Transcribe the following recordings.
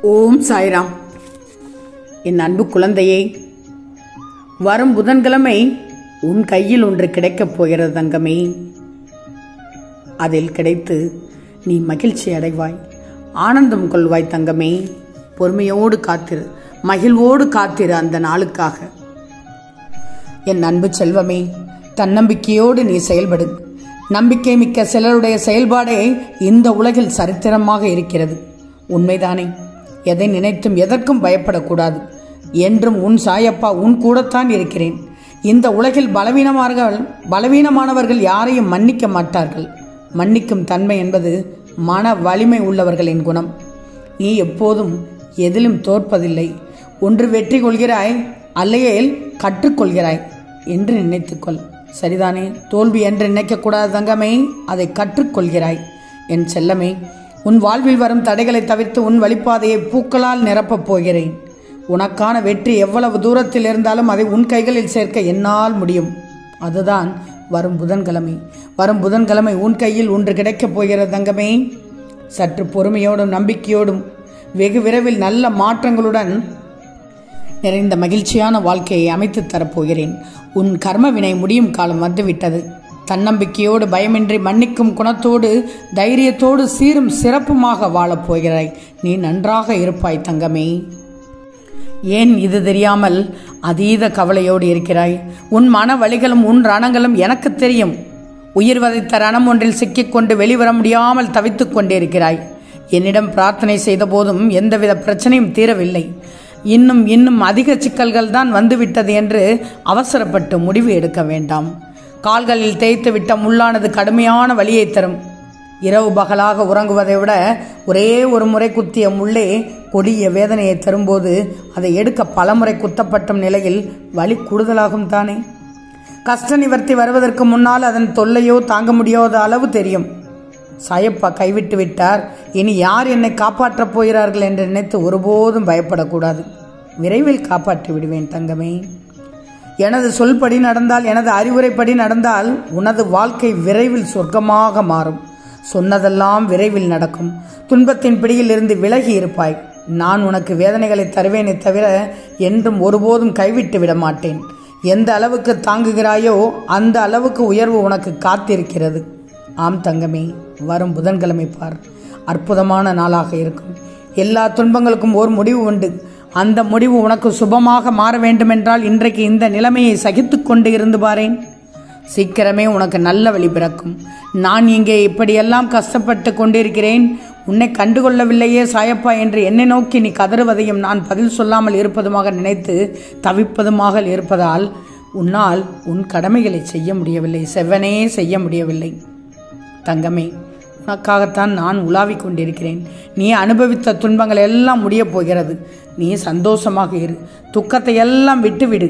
ஓம் சாய்ராம் என் அன்பு குழந்தையே வரும் புதன்கிழமை உன் கையில் ஒன்று கிடைக்கப் போகிறது தங்கமே அதில் கிடைத்து நீ மகிழ்ச்சி அடைவாய் ஆனந்தம் கொள்வாய் தங்கமே பொறுமையோடு காத்திரு மகிழ்வோடு காத்திரு அந்த நாளுக்காக என் அன்பு செல்வமே தன்னம்பிக்கையோடு நீ செயல்படு நம்பிக்கை மிக்க சிலருடைய செயல்பாடே இந்த உலகில் சரித்திரமாக இருக்கிறது உண்மைதானே எதை நினைத்தும் எதற்கும் பயப்படக்கூடாது என்றும் உன் சாயப்பா உன் கூடத்தான் இருக்கிறேன் இந்த உலகில் பலவீனமார்கள் பலவீனமானவர்கள் யாரையும் மன்னிக்க மாட்டார்கள் மன்னிக்கும் தன்மை என்பது மன வலிமை உள்ளவர்களின் குணம் நீ எப்போதும் எதிலும் தோற்பதில்லை ஒன்று வெற்றி கொள்கிறாய் அல்லையேல் கற்றுக்கொள்கிறாய் என்று நினைத்துக்கொள் சரிதானே தோல்வி என்று நினைக்கக்கூடாது தங்கமே அதை கற்றுக்கொள்கிறாய் என் செல்லமே உன் வாழ்வில் வரும் தடைகளை தவிர்த்து உன் வழிப்பாதையை பூக்களால் நிரப்பப் போகிறேன் உனக்கான வெற்றி எவ்வளவு தூரத்தில் இருந்தாலும் அதை உன் கைகளில் சேர்க்க என்னால் முடியும் அதுதான் வரும் புதன்கிழமை வரும் புதன்கிழமை உன் கையில் ஒன்று கிடைக்கப் போகிறது தங்கமே சற்று பொறுமையோடும் நம்பிக்கையோடும் வெகு விரைவில் நல்ல மாற்றங்களுடன் நிறைந்த மகிழ்ச்சியான வாழ்க்கையை அமைத்துத் தரப்போகிறேன் உன் கர்ம வினை முடியும் காலம் வந்துவிட்டது தன்னம்பிக்கையோடு பயமின்றி மன்னிக்கும் குணத்தோடு தைரியத்தோடு சீரும் சிறப்புமாக வாழப் போகிறாய் நீ நன்றாக இருப்பாய் தங்கமே ஏன் இது தெரியாமல் அதீத கவலையோடு இருக்கிறாய் உன் மன வழிகளும் உன் ரணங்களும் எனக்கு தெரியும் உயிர் வதைத்த ரணம் ஒன்றில் சிக்கிக்கொண்டு வெளிவர முடியாமல் தவித்துக் கொண்டிருக்கிறாய் என்னிடம் பிரார்த்தனை செய்த போதும் எந்தவித பிரச்சனையும் தீரவில்லை இன்னும் இன்னும் அதிக சிக்கல்கள் தான் வந்துவிட்டது என்று அவசரப்பட்டு முடிவு எடுக்க வேண்டாம் கால்களில் தேய்த்து விட்ட முள்ளானது கடுமையான வலியை தரும் இரவு பகலாக உறங்குவதை விட ஒரே ஒரு முறை குத்திய முள்ளே கொடிய வேதனையை தரும்போது அதை எடுக்க பலமுறை குத்தப்பட்ட நிலையில் வலி கூடுதலாகும் தானே கஷ்ட நிவர்த்தி வருவதற்கு முன்னால் அதன் தொல்லையோ தாங்க முடியாத அளவு தெரியும் சாயப்பா கைவிட்டு விட்டார் இனி யார் என்னை காப்பாற்றப் போகிறார்கள் என்று நினைத்து ஒருபோதும் பயப்படக்கூடாது விரைவில் காப்பாற்றி விடுவேன் தங்கமே எனது சொல்படி நடந்தால் எனது அறிவுரைப்படி நடந்தால் உனது வாழ்க்கை விரைவில் சொர்க்கமாக மாறும் சொன்னதெல்லாம் விரைவில் நடக்கும் துன்பத்தின் பிடியில் இருந்து விலகி இருப்பாய் நான் உனக்கு வேதனைகளை தருவேனே தவிர என்றும் ஒருபோதும் கைவிட்டு விட மாட்டேன் எந்த அளவுக்கு தாங்குகிறாயோ அந்த அளவுக்கு உயர்வு உனக்கு காத்திருக்கிறது ஆம் தங்கமே வரும் புதன்கிழமை பார் அற்புதமான நாளாக இருக்கும் எல்லா துன்பங்களுக்கும் ஓர் முடிவு உண்டு அந்த முடிவு உனக்கு சுபமாக மாற வேண்டுமென்றால் இன்றைக்கு இந்த நிலைமையை சகித்து கொண்டு இருந்து பாரேன் சீக்கிரமே உனக்கு நல்ல வழி பிறக்கும் நான் இங்கே இப்படியெல்லாம் கஷ்டப்பட்டு கொண்டிருக்கிறேன் உன்னை கண்டுகொள்ளவில்லையே சாயப்பா என்று என்னை நோக்கி நீ கதறுவதையும் நான் பதில் சொல்லாமல் இருப்பதுமாக நினைத்து தவிப்பதுமாக இருப்பதால் உன்னால் உன் கடமைகளை செய்ய முடியவில்லை செவ்வனே செய்ய முடியவில்லை தங்கமே உனக்காகத்தான் நான் உலாவிக் கொண்டிருக்கிறேன் நீ அனுபவித்த துன்பங்கள் எல்லாம் முடியப் போகிறது நீ சந்தோஷமாக இரு துக்கத்தை எல்லாம் விட்டுவிடு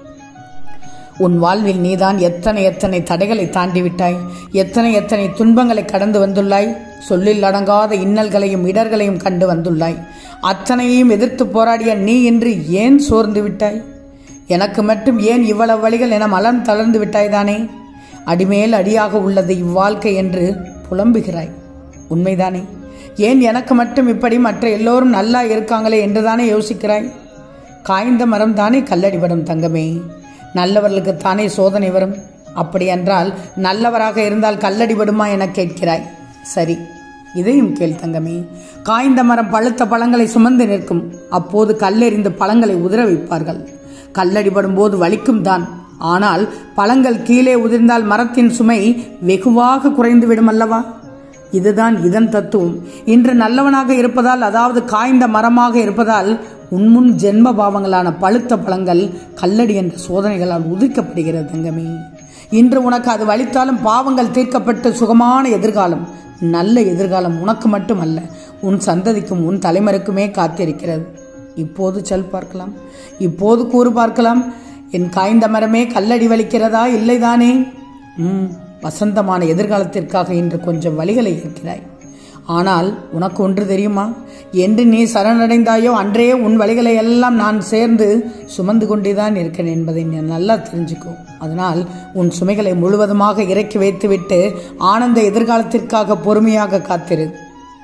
உன் வாழ்வில் நீதான் எத்தனை எத்தனை தடைகளை தாண்டி விட்டாய் எத்தனை எத்தனை துன்பங்களை கடந்து வந்துள்ளாய் சொல்லில் அடங்காத இன்னல்களையும் இடர்களையும் கண்டு வந்துள்ளாய் அத்தனையையும் எதிர்த்து போராடிய நீ இன்று ஏன் சோர்ந்து விட்டாய் எனக்கு மட்டும் ஏன் இவ்வளவு வழிகள் என மலம் தளர்ந்து விட்டாய்தானே அடிமேல் அடியாக உள்ளது இவ்வாழ்க்கை என்று புலம்புகிறாய் உண்மைதானே ஏன் எனக்கு மட்டும் இப்படி மற்ற எல்லோரும் நல்லா இருக்காங்களே என்றுதானே யோசிக்கிறாய் காய்ந்த மரம் தானே கல்லடிபடும் தங்கமே நல்லவர்களுக்கு தானே சோதனை வரும் அப்படி என்றால் நல்லவராக இருந்தால் கல்லடிபடுமா என கேட்கிறாய் சரி இதையும் கேள் தங்கமே காய்ந்த மரம் பழுத்த பழங்களை சுமந்து நிற்கும் அப்போது கல்லெறிந்து பழங்களை உதிர வைப்பார்கள் கல்லடிபடும் போது வலிக்கும் தான் ஆனால் பழங்கள் கீழே உதிர்ந்தால் மரத்தின் சுமை வெகுவாக குறைந்து விடும் அல்லவா இதுதான் இதன் தத்துவம் இன்று நல்லவனாக இருப்பதால் அதாவது காய்ந்த மரமாக இருப்பதால் உன்முன் ஜென்ம பாவங்களான பழுத்த பழங்கள் கல்லடி என்ற சோதனைகளால் உதிர்க்கப்படுகிறது தங்கமே இன்று உனக்கு அது வலித்தாலும் பாவங்கள் தீர்க்கப்பட்டு சுகமான எதிர்காலம் நல்ல எதிர்காலம் உனக்கு மட்டுமல்ல உன் சந்ததிக்கும் உன் தலைமருக்குமே காத்திருக்கிறது இப்போது செல் பார்க்கலாம் இப்போது கூறு பார்க்கலாம் என் காய்ந்த மரமே கல்லடி வலிக்கிறதா இல்லைதானே ம் வசந்தமான எதிர்காலத்திற்காக இன்று கொஞ்சம் வழிகளை இருக்கிறாய் ஆனால் உனக்கு ஒன்று தெரியுமா என்று நீ சரணடைந்தாயோ அன்றே உன் வழிகளை எல்லாம் நான் சேர்ந்து சுமந்து கொண்டேதான் இருக்கிறேன் என்பதை நீ நல்லா தெரிஞ்சுக்கோ அதனால் உன் சுமைகளை முழுவதுமாக இறக்கி வைத்துவிட்டு ஆனந்த எதிர்காலத்திற்காக பொறுமையாக காத்திரு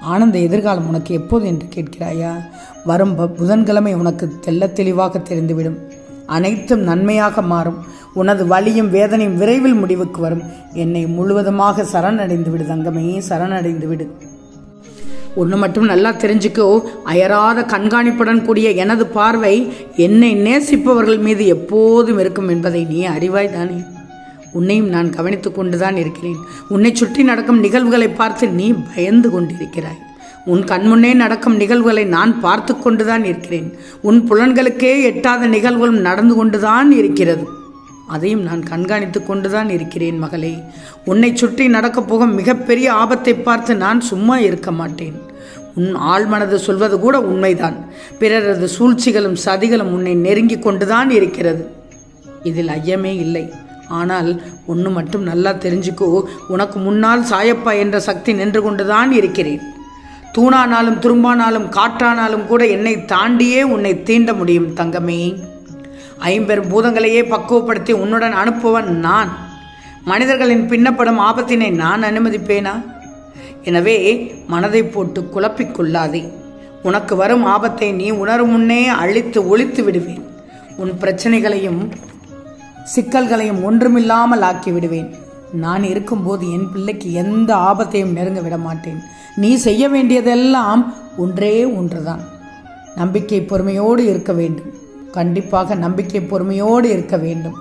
ஆனந்த எதிர்காலம் உனக்கு எப்போது என்று கேட்கிறாயா வரும் ப- புதன்கிழமை உனக்கு தெள்ளத் தெளிவாக தெரிந்துவிடும் அனைத்தும் நன்மையாக மாறும் உனது வலியும் வேதனையும் விரைவில் முடிவுக்கு வரும் என்னை முழுவதுமாக சரணடைந்து விடு தங்கமே சரணடைந்து விடு ஒன்று மட்டும் நல்லா தெரிஞ்சுக்கோ அயராத கண்காணிப்புடன் கூடிய எனது பார்வை என்னை நேசிப்பவர்கள் மீது எப்போதும் இருக்கும் என்பதை நீ அறிவாய் தானே உன்னையும் நான் கவனித்துக் கொண்டுதான் இருக்கிறேன் உன்னை சுற்றி நடக்கும் நிகழ்வுகளை பார்த்து நீ பயந்து கொண்டிருக்கிறாய் உன் கண்முன்னே நடக்கும் நிகழ்வுகளை நான் பார்த்து கொண்டுதான் இருக்கிறேன் உன் புலன்களுக்கே எட்டாத நிகழ்வுகளும் நடந்து கொண்டுதான் இருக்கிறது அதையும் நான் கண்காணித்துக் கொண்டுதான் இருக்கிறேன் மகளே உன்னை சுற்றி நடக்கப் போகும் மிகப்பெரிய ஆபத்தை பார்த்து நான் சும்மா இருக்க மாட்டேன் உன் ஆழ்மனது சொல்வது கூட உண்மைதான் பிறரது சூழ்ச்சிகளும் சதிகளும் உன்னை நெருங்கிக் கொண்டுதான் இருக்கிறது இதில் ஐயமே இல்லை ஆனால் ஒன்று மட்டும் நல்லா தெரிஞ்சுக்கோ உனக்கு முன்னால் சாயப்பா என்ற சக்தி நின்று கொண்டுதான் இருக்கிறேன் தூணானாலும் துரும்பானாலும் காற்றானாலும் கூட என்னை தாண்டியே உன்னை தீண்ட முடியும் தங்கமே ஐம்பெரும் பூதங்களையே பக்குவப்படுத்தி உன்னுடன் அனுப்புவன் நான் மனிதர்களின் பின்னப்படும் ஆபத்தினை நான் அனுமதிப்பேனா எனவே மனதை போட்டு குழப்பிக் கொள்ளாதே உனக்கு வரும் ஆபத்தை நீ உணரும் முன்னே அழித்து ஒழித்து விடுவேன் உன் பிரச்சனைகளையும் சிக்கல்களையும் ஒன்றுமில்லாமல் ஆக்கி விடுவேன் நான் இருக்கும்போது என் பிள்ளைக்கு எந்த ஆபத்தையும் நெருங்க விட மாட்டேன் நீ செய்ய வேண்டியதெல்லாம் ஒன்றே ஒன்றுதான் நம்பிக்கை பொறுமையோடு இருக்க வேண்டும் கண்டிப்பாக நம்பிக்கை பொறுமையோடு இருக்க வேண்டும்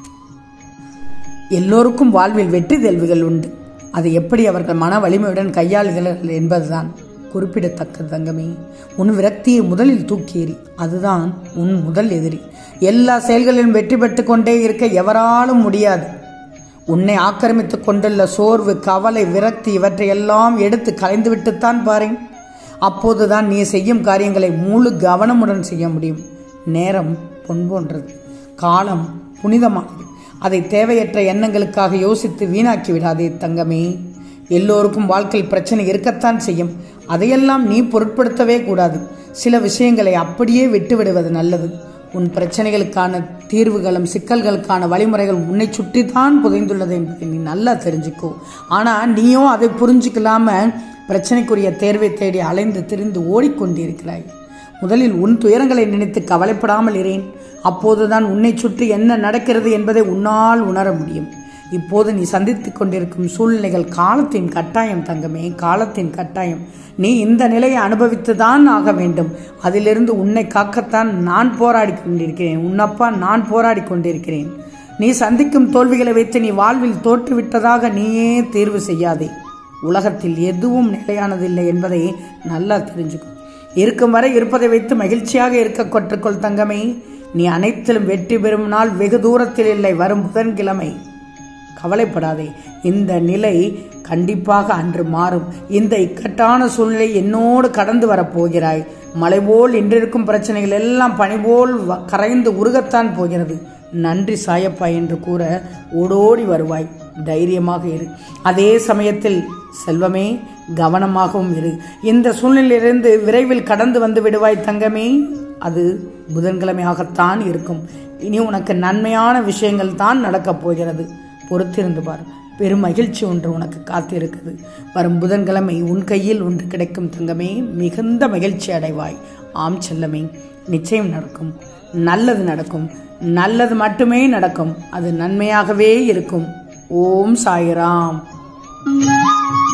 எல்லோருக்கும் வாழ்வில் வெற்றி தோல்விகள் உண்டு அதை எப்படி அவர்கள் மன வலிமையுடன் கையாளுகிறார்கள் என்பதுதான் குறிப்பிடத்தக்க தங்கமே உன் விரக்தியை முதலில் தூக்கி எறி அதுதான் உன் முதல் எதிரி எல்லா செயல்களிலும் வெற்றி பெற்றுக் கொண்டே இருக்க எவராலும் முடியாது உன்னை ஆக்கிரமித்துக் கொண்டுள்ள சோர்வு கவலை விரக்தி இவற்றையெல்லாம் எடுத்து கலைந்துவிட்டுத்தான் பாரேன் அப்போதுதான் நீ செய்யும் காரியங்களை முழு கவனமுடன் செய்ய முடியும் நேரம் பொன் போன்றது காலம் புனிதமானது அதை தேவையற்ற எண்ணங்களுக்காக யோசித்து வீணாக்கி விடாதே தங்கமே எல்லோருக்கும் வாழ்க்கையில் பிரச்சனை இருக்கத்தான் செய்யும் அதையெல்லாம் நீ பொருட்படுத்தவே கூடாது சில விஷயங்களை அப்படியே விட்டுவிடுவது நல்லது உன் பிரச்சனைகளுக்கான தீர்வுகளும் சிக்கல்களுக்கான வழிமுறைகள் உன்னை சுற்றித்தான் புதைந்துள்ளது என்பதை நீ நல்லா தெரிஞ்சுக்கோ ஆனால் நீயும் அதை புரிஞ்சுக்கலாம பிரச்சனைக்குரிய தேர்வை தேடி அலைந்து திரிந்து ஓடிக்கொண்டிருக்கிறாய் முதலில் உன் துயரங்களை நினைத்து கவலைப்படாமல் இரேன் அப்போதுதான் உன்னை சுற்றி என்ன நடக்கிறது என்பதை உன்னால் உணர முடியும் இப்போது நீ சந்தித்துக் கொண்டிருக்கும் சூழ்நிலைகள் காலத்தின் கட்டாயம் தங்கமே காலத்தின் கட்டாயம் நீ இந்த நிலையை அனுபவித்துதான் ஆக வேண்டும் அதிலிருந்து உன்னை காக்கத்தான் நான் போராடி கொண்டிருக்கிறேன் உன்னப்பா நான் போராடி கொண்டிருக்கிறேன் நீ சந்திக்கும் தோல்விகளை வைத்து நீ வாழ்வில் தோற்றுவிட்டதாக நீயே தேர்வு செய்யாதே உலகத்தில் எதுவும் நிலையானதில்லை என்பதை நல்லா தெரிஞ்சுக்கும் இருக்கும் வரை இருப்பதை வைத்து மகிழ்ச்சியாக இருக்க கற்றுக்கொள் தங்கமே நீ அனைத்திலும் வெற்றி பெறும் நாள் வெகு தூரத்தில் இல்லை வரும் புதன்கிழமை கவலைப்படாதே இந்த நிலை கண்டிப்பாக அன்று மாறும் இந்த இக்கட்டான சூழ்நிலை என்னோடு கடந்து வரப்போகிறாய் மலை போல் இன்றிருக்கும் பிரச்சனைகள் எல்லாம் பனி போல் வ- கரைந்து உருகத்தான் போகிறது நன்றி சாயப்பா என்று கூற ஓடோடி வருவாய் தைரியமாக இரு அதே சமயத்தில் செல்வமே கவனமாகவும் இரு இந்த சூழ்நிலையிலிருந்து விரைவில் கடந்து வந்து விடுவாய் தங்கமே அது புதன்கிழமையாகத்தான் இருக்கும் இனி உனக்கு நன்மையான விஷயங்கள் தான் நடக்கப் போகிறது பொறுத்திருந்து பார் பெரும் மகிழ்ச்சி ஒன்று உனக்கு காத்திருக்குது வரும் புதன்கிழமை உன் கையில் ஒன்று கிடைக்கும் தங்கமே மிகுந்த மகிழ்ச்சி அடைவாய் ஆம் செல்லமே நிச்சயம் நடக்கும் நல்லது நடக்கும் நல்லது மட்டுமே நடக்கும் அது நன்மையாகவே இருக்கும் ஓம் சாய்ராம்